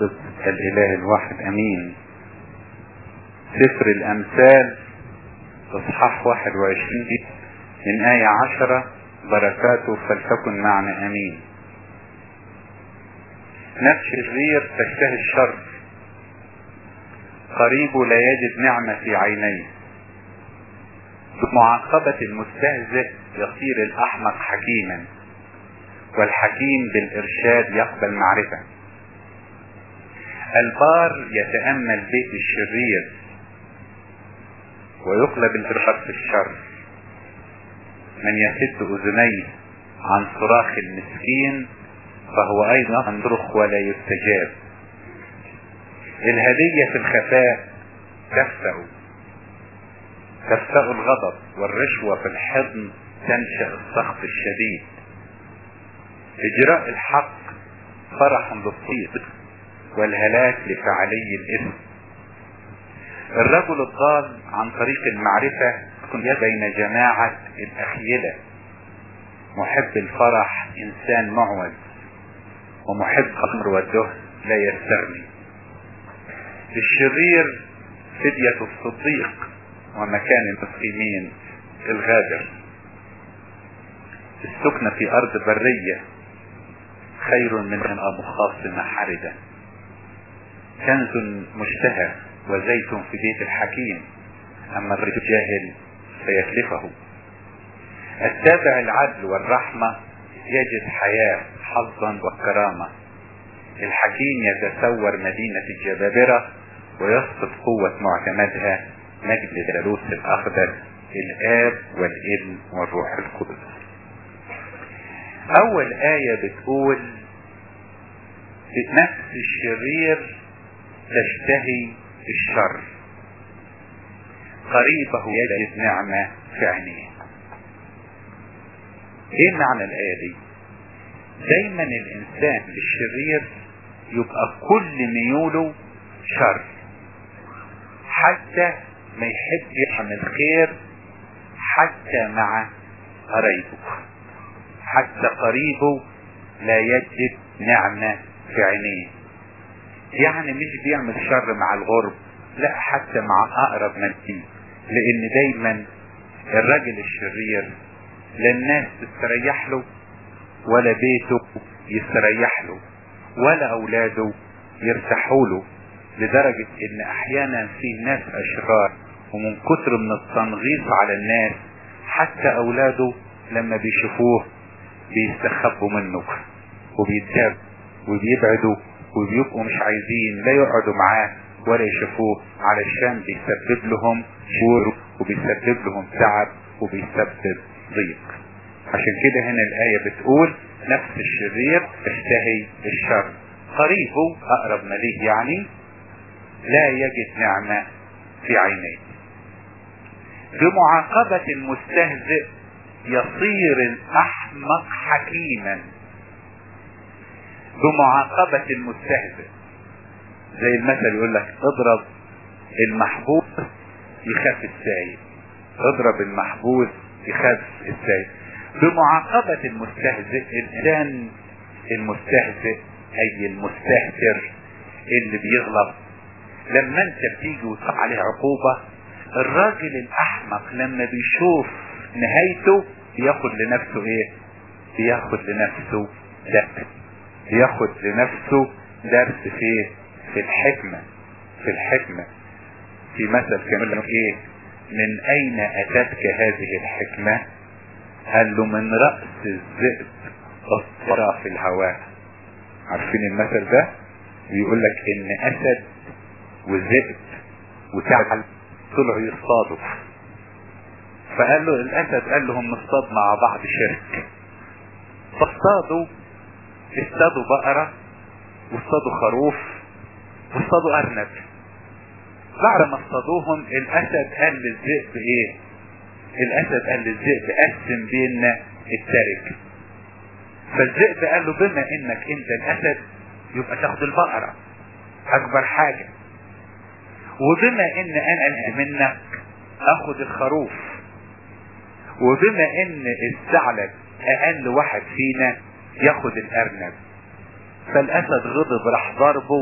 القدس الاله الواحد امين سفر الامثال اصحاح 21 من آية عشرة بركاته فلتكن معنا امين نفس الشرير تشتهي الشر قريبه لا يجد نعمة في عينيه بمعاقبة المستهزئ يصير الأحمق حكيما والحكيم بالإرشاد يقبل معرفة البار يتأمل بيت الشرير ويقلب الإرشاد في الشر من يسد أذنيه عن صراخ المسكين فهو أيضا يصرخ ولا يستجاب الهدية في الخفاء تفسأ تفسأ الغضب والرشوة في الحضن تنشأ السخط الشديد إجراء الحق فرح للصديق والهلاك لفعلي الإثم الرجل الضال عن طريق المعرفة يكون بين جماعة الأخيلة محب الفرح إنسان معوج ومحب الخمر والدهن لا يستغني الشرير فدية الصديق ومكان المسلمين الغادر السكنة في أرض برية خير من أن مخاصمة حردة كنز مشتهى وزيت في بيت الحكيم أما الرجل جاهل فيتلفه التابع العدل والرحمة يجد حياة حظا وكرامة الحكيم يتسور مدينة الجبابرة ويسقط قوة معتمدها مجد الثالوث الأخضر الآب والابن والروح القدس أول آية بتقول نفس الشرير تشتهي الشر قريبه يجد نعمة في عينيه ايه معنى الآية دي دايما الانسان الشرير يبقى كل ميوله شر حتى ما يحب يعمل خير حتى مع قريبه حتى قريبه لا يجد نعمة في عينيه يعني مش بيعمل شر مع الغرب لا حتى مع اقرب من فيه لان دايما الرجل الشرير لا الناس تستريح له ولا بيته يستريح له ولا اولاده يرتاحوا له لدرجة ان احيانا في ناس اشرار ومن كتر من التنغيص على الناس حتى اولاده لما بيشوفوه بيستخبوا منه وبيتداب وبيبعدوا وبيبقوا مش عايزين لا يقعدوا معاه ولا يشوفوه علشان بيسبب لهم شور وبيسبب لهم تعب وبيسبب ضيق عشان كده هنا الآية بتقول نفس الشرير تشتهي الشر قريبه أقرب ما ليه يعني لا يجد نعمة في عينيه بمعاقبة المستهزئ يصير الأحمق حكيما بمعاقبة المستهزئ زي المثل يقول لك اضرب المحبوس يخاف السايب اضرب المحبوس يخاف السايب بمعاقبة المستهزئ الانسان المستهزئ اي المستهتر اللي بيغلط لما انت بتيجي وتقع عليه عقوبة الراجل الاحمق لما بيشوف نهايته بياخد لنفسه ايه بياخد لنفسه درس بياخد لنفسه درس في في الحكمة في الحكمة في مثل كان يقول لك ايه من اين اتتك هذه الحكمة قال له من رأس الذئب اصطرى في الهواء عارفين المثل ده بيقول لك ان اسد وذئب وتعل طلعوا يصطادوا فقال له الاسد قال لهم نصطاد مع بعض شرك فاصطادوا اصطادوا بقرة واصطادوا خروف واصطادوا ارنب بعد ما اصطادوهم الاسد قال للذئب ايه الاسد قال للذئب قسم بيننا الترك فالذئب قال له بما انك انت الاسد يبقى تاخد البقرة اكبر حاجة وبما ان انا منك اخد الخروف وبما ان الثعلب اقل واحد فينا ياخد الارنب فالاسد غضب راح ضربه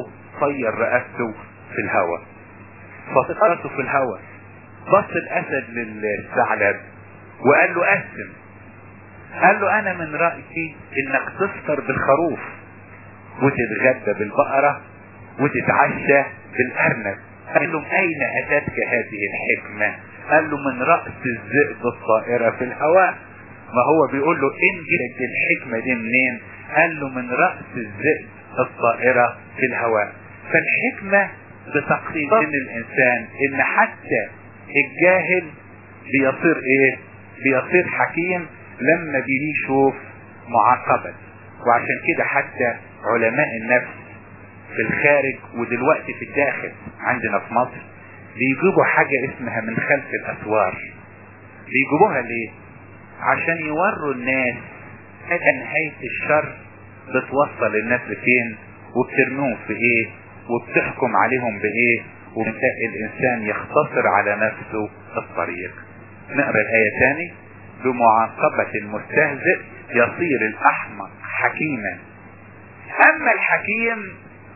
طير رقبته في الهواء فطرته في الهواء بص الاسد للثعلب وقال له قسم قال له انا من رأيي انك تفطر بالخروف وتتغدى بالبقرة وتتعشى بالارنب قال له اين اتتك هذه الحكمة قال له من رأس الذئب الطائرة في الهواء ما هو بيقول له ان جت الحكمة دي منين قال له من رأس الذئب الطائرة في الهواء فالحكمة بتقسيم الانسان ان حتى الجاهل بيصير ايه بيصير حكيم لما بيشوف معاقبة وعشان كده حتى علماء النفس في الخارج ودلوقتي في الداخل عندنا في مصر بيجيبوا حاجة اسمها من خلف الاسوار بيجيبوها ليه عشان يوروا الناس ان نهاية الشر بتوصل الناس لفين وبترميهم في ايه وبتحكم عليهم بايه وبتلاقي الانسان يختصر على نفسه الطريق نقرا الايه تاني بمعاقبة المستهزئ يصير الاحمق حكيما اما الحكيم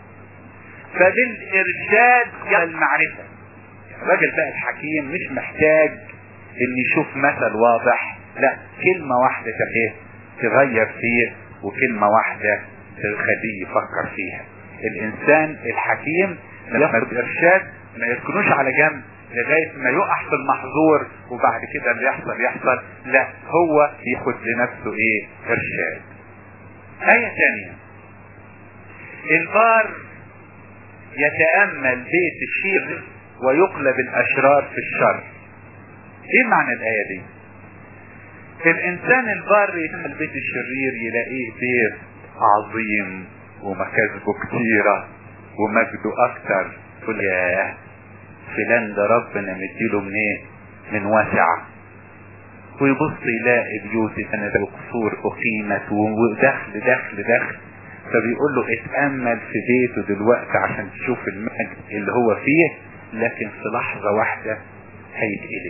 فبالارشاد الى المعرفة الراجل بقى الحكيم مش محتاج ان يشوف مثل واضح لا كلمة واحدة ايه تغير فيه وكلمة واحدة تخليه يفكر فيها الانسان الحكيم ياخد ارشاد ما يسكنوش على جنب لغاية ما يقع في المحظور وبعد كده اللي يحصل يحصل لا هو ياخد لنفسه ايه ارشاد آية ثانية البار يتأمل بيت الشير ويقلب الأشرار في الشر ايه معنى الآية دي الإنسان البار يتأمل بيت الشرير يلاقيه بيت عظيم ومكاسبه كتيرة ومجده أكتر تقول ياه فلان ده ربنا مديله من ايه من واسع ويبص يلاقي بيوت انا ده قصور اقيمت ودخل دخل دخل فبيقول له اتأمل في بيته دلوقتي عشان تشوف المجد اللي هو فيه لكن في لحظة واحدة هيتقلب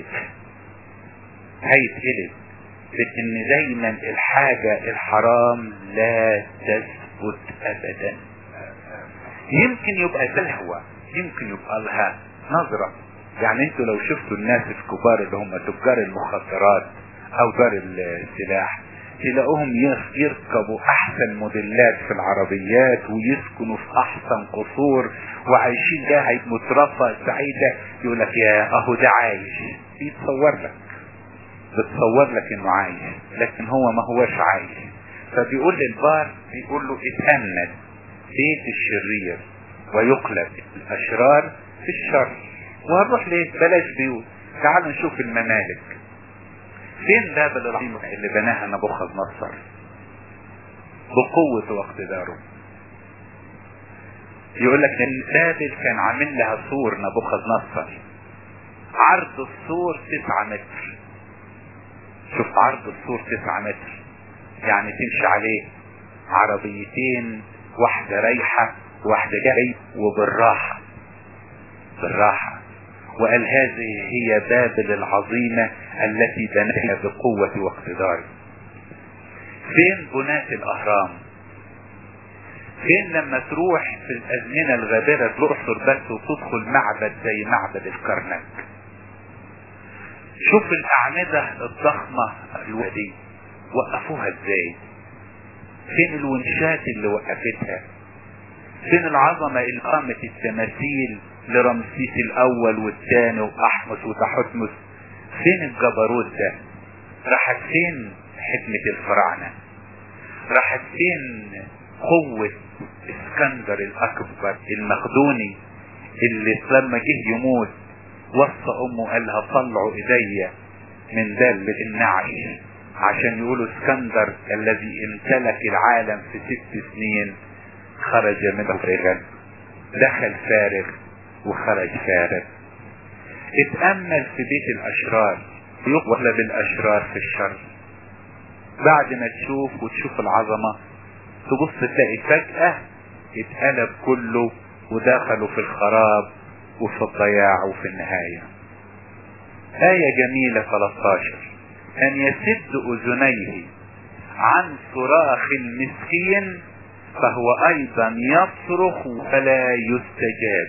هيتقلب لان دايما الحاجة الحرام لا تثبت ابدا يمكن يبقى سهوة يمكن يبقى لها نظرة يعني انتوا لو شفتوا الناس الكبار اللي هم تجار المخدرات او تجار السلاح تلاقوهم يركبوا احسن موديلات في العربيات ويسكنوا في احسن قصور وعايشين ده مترفة سعيدة يقول لك يا اهو ده عايش بيتصور لك بتصور لك انه عايش لكن هو ما هوش عايش فبيقول للبار بيقول له اتأمل بيت الشرير ويقلب الاشرار في الشر وهنروح ليه بلاش بيوت تعالوا نشوف الممالك فين بابل العظيم اللي بناها نبوخذ نصر بقوة واقتداره يقول لك ان بابل كان عامل لها سور نبوخذ نصر عرض السور تسعة متر شوف عرض السور تسعة متر يعني تمشي عليه عربيتين واحدة رايحة واحدة جاي وبالراحة بالراحة وقال هذه هي بابل العظيمة التي بناها بقوة واقتدار فين بناة الأهرام فين لما تروح في الأزمنة الغابرة الأقصر بس وتدخل معبد زي معبد الكرنك شوف الأعمدة الضخمة الودي وقفوها ازاي فين الونشات اللي وقفتها فين العظمة اللي قامت التماثيل لرمسيس الاول والثاني واحمس وتحتمس فين الجبروت ده راحت فين حكمة الفراعنة راحت فين قوة اسكندر الاكبر المقدوني اللي لما جه يموت وصى امه قال لها طلعوا ايديا من دل النعش عشان يقولوا اسكندر الذي امتلك العالم في ست سنين خرج منه فارغا دخل فارغ وخرج فارغ اتأمل في بيت الاشرار يقلب الاشرار في الشر بعد ما تشوف وتشوف العظمة تبص تلاقي فجأة اتقلب كله ودخلوا في الخراب وفي الضياع وفي النهاية آية جميلة 13 أن يسد أذنيه عن صراخ المسكين فهو ايضا يصرخ ولا يستجاب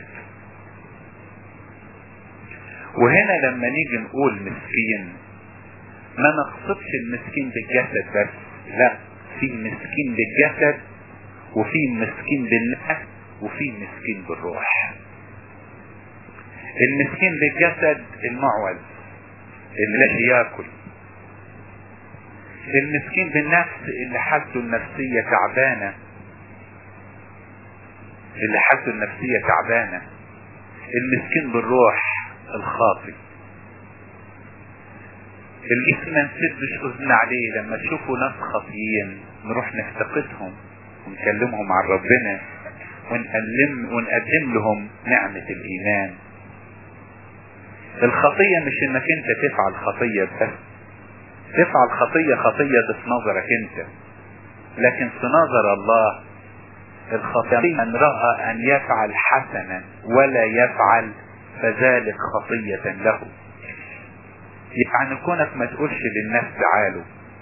وهنا لما نيجي نقول مسكين ما نقصدش المسكين بالجسد بس لا في مسكين بالجسد وفي مسكين بالنفس وفي مسكين بالروح المسكين بالجسد المعوز اللي لا ياكل المسكين بالنفس اللي حالته النفسية تعبانة اللي حالته النفسية تعبانة المسكين بالروح الخاطئ الاسم ما نسدش اذن عليه لما تشوفوا ناس خاطيين نروح نفتقدهم ونكلمهم عن ربنا ونقلم ونقدم لهم نعمة الايمان الخطية مش انك انت تفعل خطية بس تفعل خطية خطية ده في نظرك انت لكن في نظر الله الخطية من رأى ان يفعل حسنا ولا يفعل فذلك خطية له يعني كونك ما تقولش للناس تعالوا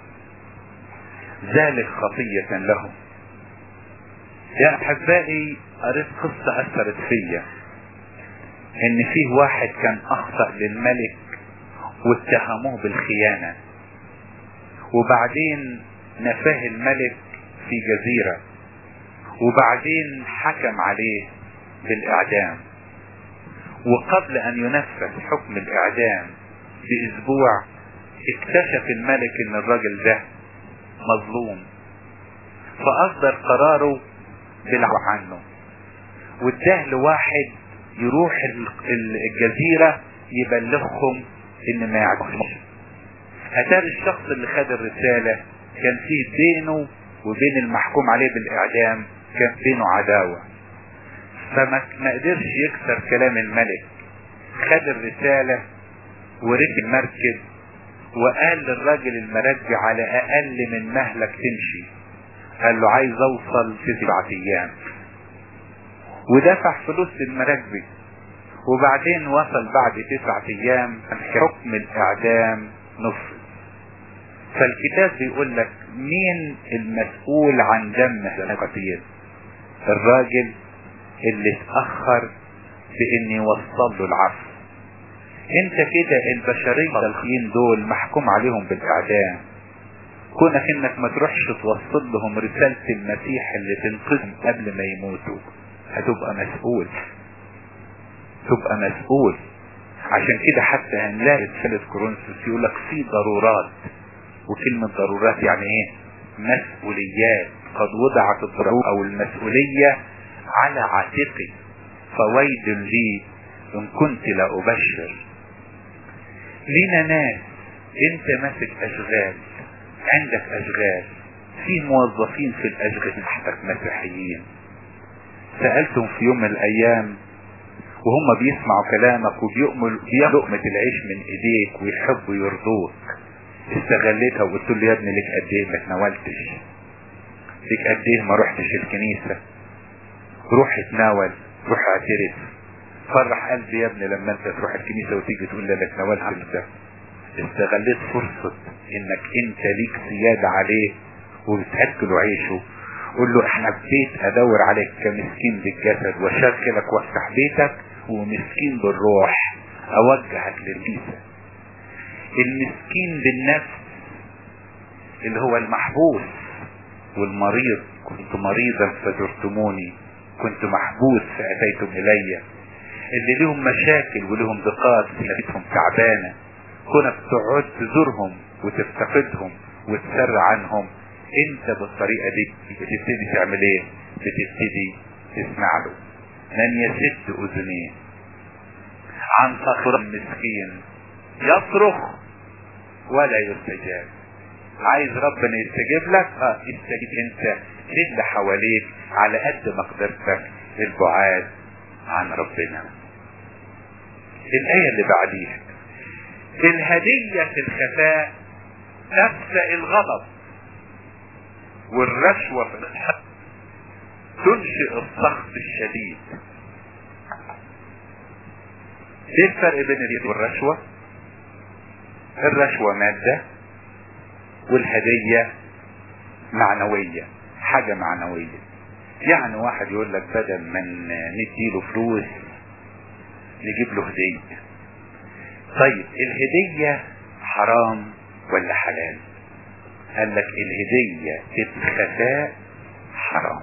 ذلك خطية له يا احبائي قريت قصة اثرت فيا ان فيه واحد كان اخطأ للملك واتهموه بالخيانة وبعدين نفاه الملك في جزيرة وبعدين حكم عليه بالاعدام وقبل ان ينفذ حكم الاعدام باسبوع اكتشف الملك ان الراجل ده مظلوم فاصدر قراره بالعفو عنه واداه لواحد يروح الجزيرة يبلغهم ان ما يعرفوش اتاري الشخص اللي خد الرسالة كان فيه بينه وبين المحكوم عليه بالاعدام كان بينه عداوة فما ما قدرش يكسر كلام الملك خد الرسالة وركب مركب وقال للراجل المرجع على اقل من مهلك تمشي قال له عايز اوصل في سبعة ايام ودفع فلوس المراكبي وبعدين وصل بعد تسعة ايام حكم الاعدام نصف فالكتاب بيقول لك مين المسؤول عن دم القتيل الراجل اللي اتأخر بان يوصل له العفو انت كده البشرية الخيين دول محكوم عليهم بالاعدام كونك انك ما تروحش توصل لهم رسالة المسيح اللي تنقذهم قبل ما يموتوا هتبقى مسؤول تبقى مسؤول عشان كده حتى هنلاقي رسالة كورنثوس يقول لك في ضرورات وكلمة ضرورات يعني ايه مسؤوليات قد وضعت الضرورة او المسؤولية على عاتقي فويل لي ان كنت لا ابشر لينا ناس انت ماسك اشغال عندك اشغال في موظفين في الاشغال تحتك مسيحيين سألتهم في يوم من الايام وهم بيسمعوا كلامك وبيؤمل بياخدوا لقمة العيش من ايديك ويحبوا يرضوك استغليتها وقلت له يا ابني لك قد ايه ما تناولتش لك قد ايه ما رحتش الكنيسة روح اتناول روح اعترف فرح قلبي يا ابني لما انت تروح الكنيسة وتيجي تقول لي انا اتناولت انت استغليت فرصة انك انت ليك سيادة عليه وبتاكله عيشه قول له حبيت ادور عليك كمسكين بالجسد واشكلك وافتح بيتك ومسكين بالروح اوجهك للكنيسة المسكين بالنفس اللي هو المحبوس والمريض كنت مريضا فزرتموني كنت محبوس فاتيتم الي اللي لهم مشاكل ولهم ضيقات نفسهم تعبانه كونك تقعد تزورهم وتفتقدهم وتسر عنهم انت بالطريقة دي بتبتدي تعمل ايه بتبتدي تسمع له من يسد اذنيه عن فخر المسكين يصرخ ولا يستجاب عايز ربنا يستجيب لك اه استجيب انت للي حواليك على قد مقدرتك البعاد عن ربنا الآية اللي بعديها الهدية في الخفاء تبدأ الغضب والرشوة في الحق تنشئ السخط الشديد ايه الفرق بين اليد والرشوة الرشوة مادة والهدية معنوية حاجة معنوية يعني واحد يقول لك بدل ما نديله فلوس نجيب له هدية طيب الهدية حرام ولا حلال قال لك الهدية في الخفاء حرام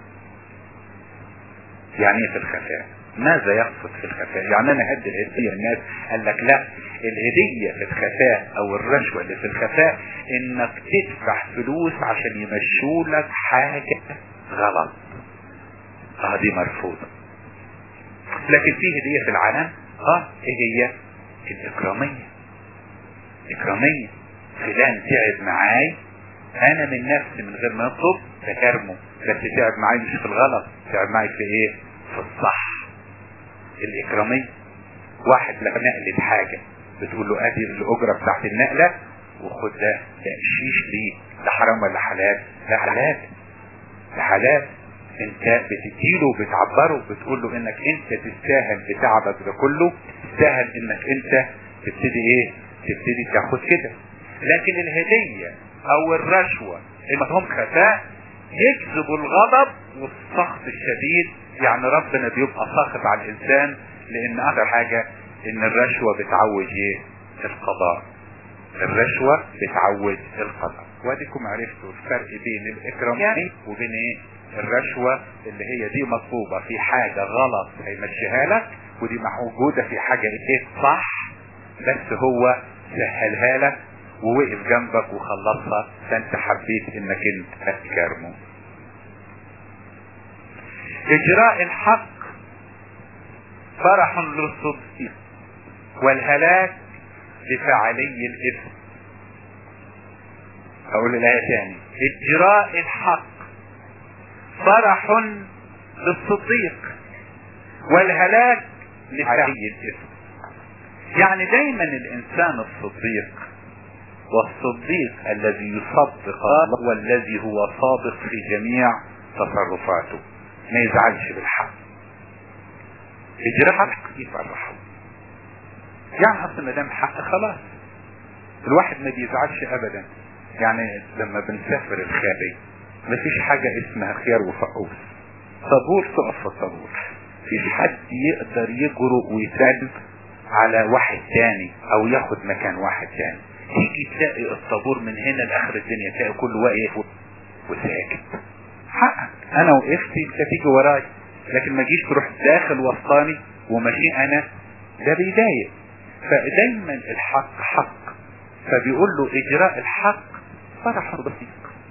يعني ايه في الخفاء ماذا يقصد في الخفاء يعني انا هدي الهدية الناس قال لك لا الهدية في الخفاء او الرشوة اللي في الخفاء انك تدفع فلوس عشان يمشوا لك حاجة غلط اه دي مرفوضة لكن في هدية في العالم اه ايه هي الاكرامية اكرامية فلان تعب معاي انا من نفسي من غير ما يطلب بكرمه بس تعب معاي مش في الغلط تعب معاي في ايه في الصح الاكرامية واحد لك نقلت حاجة بتقول له ادي الاجرة بتاعت النقلة وخد ده تقشيش ليه ده حرام ولا حلال ده حلال ده حلال انت بتديله وبتعبره بتقول له انك انت تستاهل بتعبك ده كله تستاهل انك انت تبتدي ايه تبتدي تاخد كده لكن الهدية او الرشوة اللي هم خفاء يجذب الغضب والسخط الشديد يعني ربنا بيبقى ساخط على الانسان لان اخر حاجة ان الرشوة بتعوج ايه القضاء الرشوة بتعوج القضاء واديكم عرفتوا الفرق بين الاكرام وبين ايه الرشوة اللي هي دي مطلوبة في حاجة غلط هيمشيها لك ودي موجودة في حاجة ايه صح بس هو سهلها لك ووقف جنبك وخلصها فانت حبيت انك انت تكرمه اجراء الحق فرح للصديق والهلاك لفاعلي الاثم اقول الايه تاني اجراء الحق فرح للصديق والهلاك لفاعلي الاثم يعني دايما الانسان الصديق والصديق الذي يصدق الله والذي هو صادق في جميع تصرفاته ما يزعلش بالحق اجراء حق يفرحه يعني اصل ما دام حق خلاص الواحد ما بيزعلش ابدا يعني لما بنسافر الخارج مفيش حاجة اسمها خيار وفقوس طابور تقف في الطابور مفيش حد يقدر يجرؤ ويسلم على واحد تاني او ياخد مكان واحد تاني تيجي تلاقي الطابور من هنا لاخر الدنيا تلاقي كله واقف وساكت حقك انا وقفت انت تيجي وراي لكن ما جيش تروح داخل وسطاني وماشي انا ده بيضايق فدايما الحق حق فبيقول له اجراء الحق فرح بسيط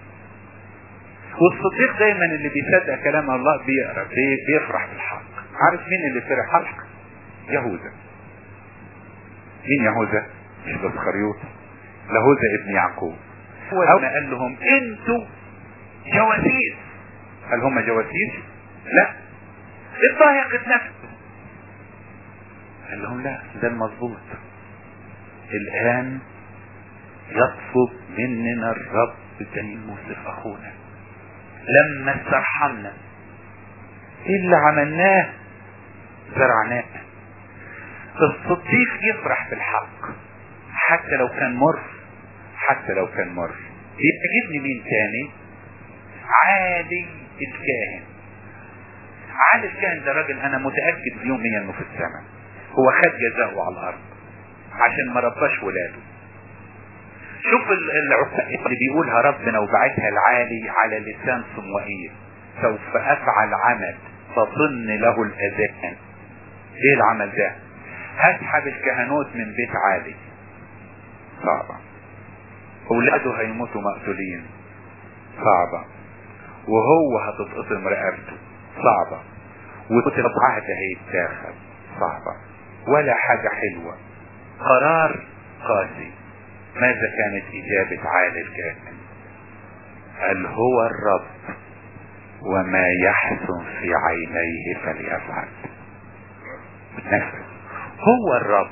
والصديق دايما اللي بيصدق كلام الله بيقرا بي بيفرح بالحق عارف مين اللي فرح حق يهوذا مين يهوذا مش بسخريوط لهوذا ابن يعقوب اول ما قال لهم انتوا جواسيس هل هم جواسيس لا اتضايقت نفسه قال لهم لا ده المظبوط الان يطلب مننا الرب بني موسف اخونا لما استرحمنا ايه اللي عملناه زرعناه الصديق يفرح بالحق حتى لو كان مر حتى لو كان مر يعجبني مين تاني عالي الكاهن عالي الكاهن ده راجل انا متاكد يوميا انه في السماء هو خد جزاءه على الارض عشان ما رباش ولاده شوف العقاب اللي بيقولها ربنا وبعتها العالي على لسان صموئيل سوف افعل عمل تظن له الاذان ايه العمل ده هسحب الكهنوت من بيت عالي صعبة اولاده هيموتوا مقتولين صعبة وهو هتتقطم رقبته صعبة وكتب عهد هيتاخد صعبة ولا حاجة حلوة قرار قاسي ماذا كانت اجابة عالي الكاهن قال هو الرب وما يحسن في عينيه فليفعل نفسه هو الرب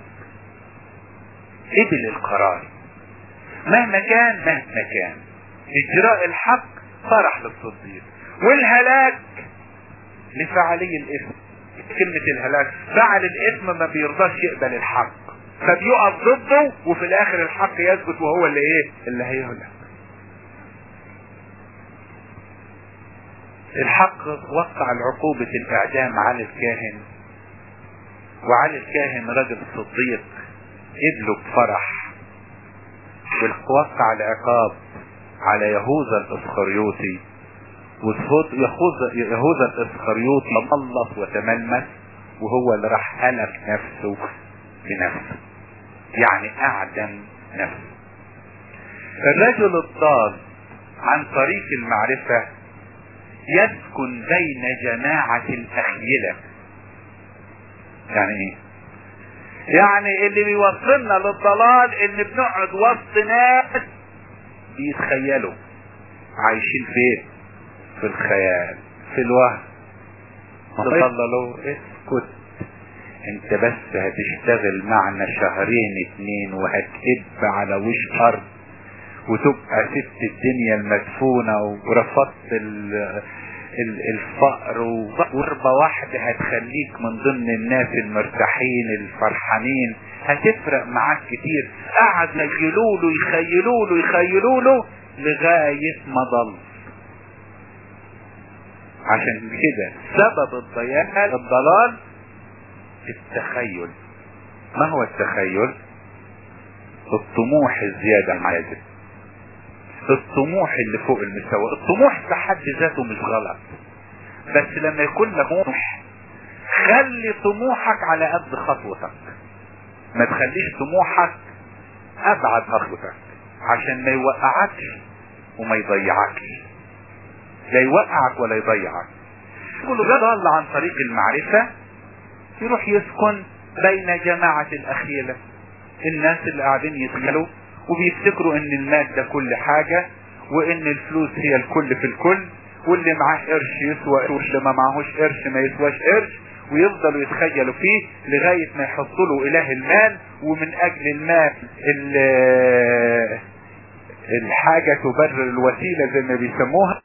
قبل القرار مهما كان مهما كان اجراء الحق فرح للصديق والهلاك لفعلي الاثم كلمة الهلاك فعل الاثم ما بيرضاش يقبل الحق فبيقف ضده وفي الاخر الحق يثبت وهو اللي ايه اللي هيهلك الحق وقع العقوبة الاعدام على الكاهن وعلى الكاهن رجل صديق قبله بفرح وقع العقاب على يهوذا الاسخريوطي ويهوذا يهوذا الاسخريوطي ملص وتملمس وهو اللي راح هلك نفسه بنفسه يعني اعدم نفسه الرجل الضال عن طريق المعرفة يسكن بين جماعة الأخيلة يعني ايه يعني اللي بيوصلنا للضلال ان بنقعد وسط ناس بيتخيلوا عايشين فين في الخيال في الوهم تضللوا اسكت انت بس هتشتغل معنا شهرين اتنين وهتكب على وش ارض وتبقى سبت الدنيا المدفونة ورفضت الفقر وضربة واحدة هتخليك من ضمن الناس المرتاحين الفرحانين هتفرق معاك كتير قعد يخيلوا له يخيلوا له يخيلوا له لغاية ما ضل عشان كده سبب الضياع الضلال التخيل ما هو التخيل الطموح الزيادة عادة الطموح اللي فوق المستوى الطموح في حد ذاته مش غلط بس لما يكون لك طموح خلي طموحك على قد خطوتك ما تخليش طموحك ابعد خطوتك عشان ما يوقعكش وما يضيعكش لا يوقعك ولا يضيعك كل ضل عن طريق المعرفة يروح يسكن بين جماعة الأخيلة الناس اللي قاعدين يتخيلوا وبيفتكروا ان المال ده كل حاجة وان الفلوس هي الكل في الكل واللي معاه قرش يسوى واللي ما معهوش قرش ما يسواش قرش ويفضلوا يتخيلوا فيه لغاية ما يحطوا له اله المال ومن اجل المال الحاجة تبرر الوسيلة زي ما بيسموها